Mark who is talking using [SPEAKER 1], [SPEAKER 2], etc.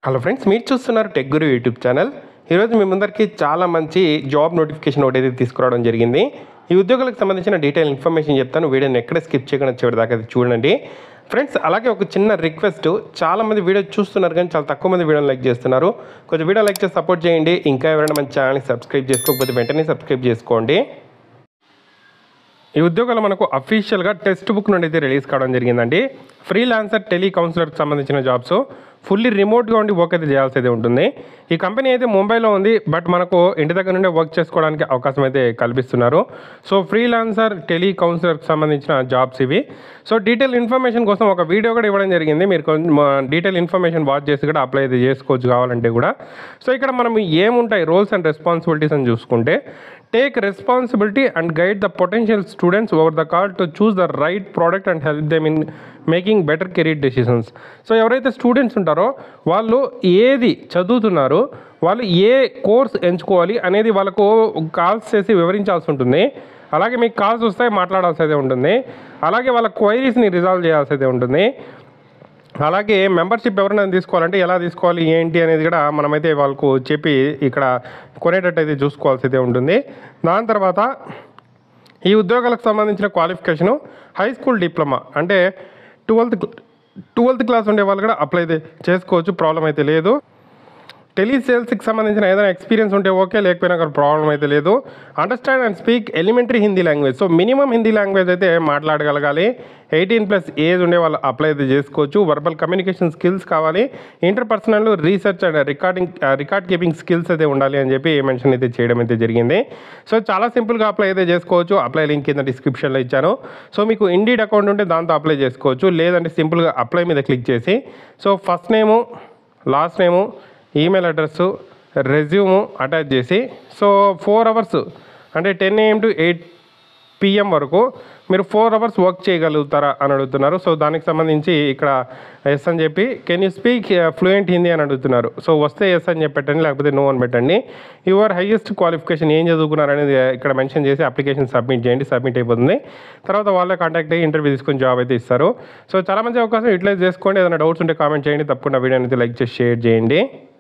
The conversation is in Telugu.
[SPEAKER 1] హలో ఫ్రెండ్స్ మీరు చూస్తున్నారు టెక్ గురు యూట్యూబ్ ఛానల్ ఈరోజు మీ ముందరికి చాలా మంచి జాబ్ నోటిఫికేషన్ ఒకటి అయితే తీసుకురావడం జరిగింది ఈ ఉద్యోగాలకు సంబంధించిన డీటెయిల్ ఇన్ఫర్మేషన్ చెప్తాను వీడియోని ఎక్కడ స్కిప్ చేయకుండా చివరి దాకా అయితే చూడండి ఫ్రెండ్స్ అలాగే ఒక చిన్న రిక్వెస్ట్ చాలా మంది వీడియో చూస్తున్నారు కానీ చాలా తక్కువ మంది వీడియోని లైక్ చేస్తున్నారు కొంచెం వీడియో లైక్ చేసి సపోర్ట్ చేయండి ఇంకా ఎవరైనా మన ఛానల్ని సబ్స్క్రైబ్ చేసుకోకపోతే వెంటనే సబ్స్క్రైబ్ చేసుకోండి ఈ ఉద్యోగాలు మనకు అఫీషియల్గా టెక్స్ట్ బుక్ నుండి అయితే రిలీజ్ కావడం జరిగిందండి ఫ్రీ లాన్సర్ టెలి కౌన్సిలర్కి సంబంధించిన జాబ్స్ ఫుల్లీ రిమోట్గా ఉండి వర్క్ అయితే చేయాల్సి అయితే ఉంటుంది ఈ కంపెనీ అయితే ముంబైలో ఉంది బట్ మనకు ఇంటి దగ్గర నుండే వర్క్ చేసుకోవడానికి అవకాశం అయితే కల్పిస్తున్నారు సో ఫ్రీ లాన్సర్ టెలి కౌన్సిలర్కి సంబంధించిన జాబ్స్ ఇవి సో డీటెయిల్ ఇన్ఫర్మేషన్ కోసం ఒక వీడియో కూడా ఇవ్వడం జరిగింది మీరు కొంచెం డీటెయిల్ ఇన్ఫర్మేషన్ వాచ్ చేసి కూడా అప్లై అయితే చేసుకోవచ్చు కావాలంటే కూడా సో ఇక్కడ మనం ఏముంటాయి రోల్స్ అండ్ రెస్పాన్సిబిలిటీస్ అని చూసుకుంటే take responsibility and guide the potential students over the call to choose the right product and help them in making better career decisions so ఎవరైతే స్టూడెంట్స్ ఉంటారో వాళ్ళు ఏది చదువుతున్నారు వాళ్ళు ఏ కోర్స్ ఎంచుకోవాలి అనేది వాళ్ళకు కాల్స్ చేసి వివరించాల్సి ఉంటుంది అలాగే మీకు కాల్స్ వస్తే మాట్లాడాల్సి అయితే ఉంటుంది అలాగే వాళ్ళ క్వైరీస్ని రిజాల్వ్ చేయాల్సి అయితే ఉంటుంది అలాగే మెంబర్షిప్ ఎవరైనా తీసుకోవాలంటే ఎలా తీసుకోవాలి ఏంటి అనేది కూడా మనమైతే వాళ్ళకు చెప్పి ఇక్కడ కొనేటట్టు అయితే చూసుకోవాల్సి అయితే ఉంటుంది దాని తర్వాత ఈ ఉద్యోగాలకు సంబంధించిన క్వాలిఫికేషను హై స్కూల్ డిప్లొమా అంటే ట్వెల్త్ ట్వెల్త్ క్లాస్ ఉండే వాళ్ళు కూడా అప్లై అయితే చేసుకోవచ్చు ప్రాబ్లం అయితే లేదు టెలి సేల్స్కి సంబంధించిన ఏదైనా ఎక్స్పీరియన్స్ ఉంటే ఓకే లేకపోయినా అక్కడ ప్రాబ్లం అయితే లేదు understand and speak elementary Hindi language so minimum Hindi language అయితే మాట్లాడగలగాలి ఎయిటీన్ ప్లస్ ఏజ్ ఉండే వాళ్ళు అప్లై అయితే చేసుకోవచ్చు వర్బల్ కమ్యూనికేషన్ స్కిల్స్ కావాలి interpersonal research and recording record keeping skills అయితే ఉండాలి అని చెప్పి మెన్షన్ అయితే చేయడం అయితే జరిగింది సో చాలా సింపుల్గా అప్లై అయితే చేసుకోవచ్చు అప్లై లింక్ కింద డిస్క్రిప్షన్లో ఇచ్చాను సో మీకు ఇండీడ్ అకౌంట్ ఉంటే దాంతో అప్లై చేసుకోవచ్చు లేదంటే సింపుల్గా అప్లై మీద క్లిక్ చేసి so first name last name email address resume attach చేసి సో ఫోర్ అవర్స్ అంటే ten AM to eight PM వరకు మీరు ఫోర్ అవర్స్ వర్క్ చేయగలుగుతారా అని అడుగుతున్నారు సో దానికి సంబంధించి ఇక్కడ ఎస్ అని చెప్పి can you speak fluent Hindi అని అడుగుతున్నారు సో వస్తే ఎస్ అని చెప్పి పెట్టండి లేకపోతే నో అని పెట్టండి యువర్ హైయెస్ట్ క్వాలిఫికేషన్ ఏం చదువుకున్నారు అనేది ఇక్కడ మెన్షన్ చేసి అప్లికేషన్ సబ్మిట్ చేయండి సబ్మిట్ అయిపోతుంది తర్వాత వాళ్ళే కాంటాక్ట్ అయ్యి ఇంటర్వ్యూ తీసుకొని జాబ్ అయితే ఇస్తారు సో చాలా మంచి అవకాశం యూటిలైజ్ చేసుకోండి ఏదైనా డౌట్స్ ఉంటే కామెంట్ చేయండి తప్పకుండా వీడియో అయితే లైక్ చేసి షేర్ చేయండి